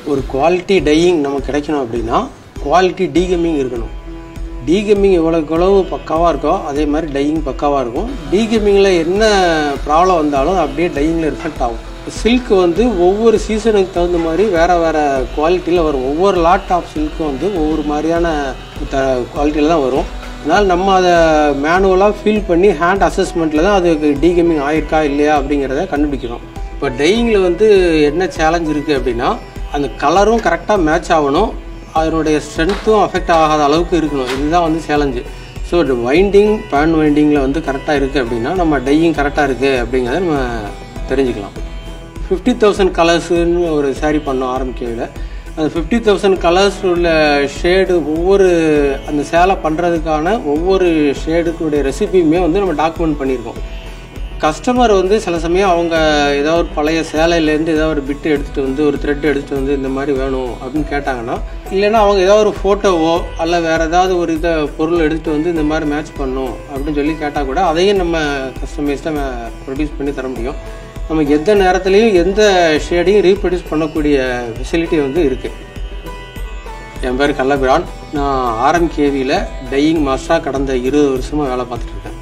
ஒரு quality dyeing நமக்கு கிடைக்கணும் அப்படின்னா குவாலிட்டி டீகமிங் இருக்கணும் டீகமிங் எவ்வளோக்கு எவ்வளவு பக்காவாக இருக்கோ அதே மாதிரி டையிங் பக்காவாக இருக்கும் டீகமிங்கில் என்ன ப்ராப்ளம் வந்தாலும் அது அப்படியே டையிங்கில் ரிஃப்ளெக்ட் ஆகும் சில்க் வந்து ஒவ்வொரு சீசனுக்கு தகுந்த மாதிரி வேறு வேறு குவாலிட்டியில் வரும் ஒவ்வொரு லாட் ஆஃப் சில்க்கும் வந்து ஒவ்வொரு மாதிரியான த குவாலிட்டியில் தான் வரும் அதனால் நம்ம அதை மேனுவலாக ஃபீல் பண்ணி ஹேண்ட் அசஸ்மெண்ட்டில் தான் அதுக்கு டீகமிங் ஆயிருக்கா இல்லையா அப்படிங்கிறத கண்டுபிடிக்கணும் இப்போ டையிங்கில் வந்து என்ன சேலஞ்ச் இருக்குது அப்படின்னா அந்த கலரும் கரெக்டாக மேட்ச் ஆகணும் அதனுடைய ஸ்ட்ரென்த்தும் அஃபெக்ட் ஆகாத அளவுக்கு இருக்கணும் இதுதான் வந்து சேலஞ்சு ஸோ வைண்டிங் பேன் வைண்டிங்கில் வந்து கரெக்டாக இருக்குது அப்படின்னா நம்ம டையிங் கரெக்டாக இருக்குது அப்படிங்கிறத நம்ம தெரிஞ்சுக்கலாம் ஃபிஃப்டி தௌசண்ட் கலர்ஸுன்னு ஒரு saree பண்ணோம் ஆரம்பிக்கையில் அந்த ஃபிஃப்டி தௌசண்ட் கலர்ஸ் உள்ள ஷேடு ஒவ்வொரு அந்த சேலை பண்ணுறதுக்கான ஒவ்வொரு ஷேடுக்குடைய ரெசிபியுமே வந்து நம்ம டாக்குமெண்ட் பண்ணியிருக்கோம் கஸ்டமர் வந்து சில சமயம் அவங்க ஏதாவது ஒரு பழைய சேலையிலேருந்து ஏதாவது ஒரு பிட்டு எடுத்துகிட்டு வந்து ஒரு த்ரெட் எடுத்துகிட்டு வந்து இந்த மாதிரி வேணும் அப்படின்னு கேட்டாங்கன்னா இல்லைன்னா அவங்க ஏதாவது ஒரு ஃபோட்டோவோ அல்ல வேறு ஏதாவது ஒரு இதை பொருள் எடுத்துகிட்டு வந்து இந்த மாதிரி மேட்ச் பண்ணும் அப்படின்னு சொல்லி கேட்டால் கூட அதையும் நம்ம கஸ்டமைஸ்டாக ப்ரொடியூஸ் பண்ணி தர முடியும் நம்ம எந்த நேரத்துலையும் எந்த ஷேடையும் ரீப்ரொடியூஸ் பண்ணக்கூடிய ஃபெசிலிட்டி வந்து இருக்குது என் பேர் கள்ளபிரான் நான் ஆர்எம்கேவியில் டையிங் மாஸ்டராக கடந்த இருபது வருஷமாக வேலை பார்த்துட்டு இருக்கேன்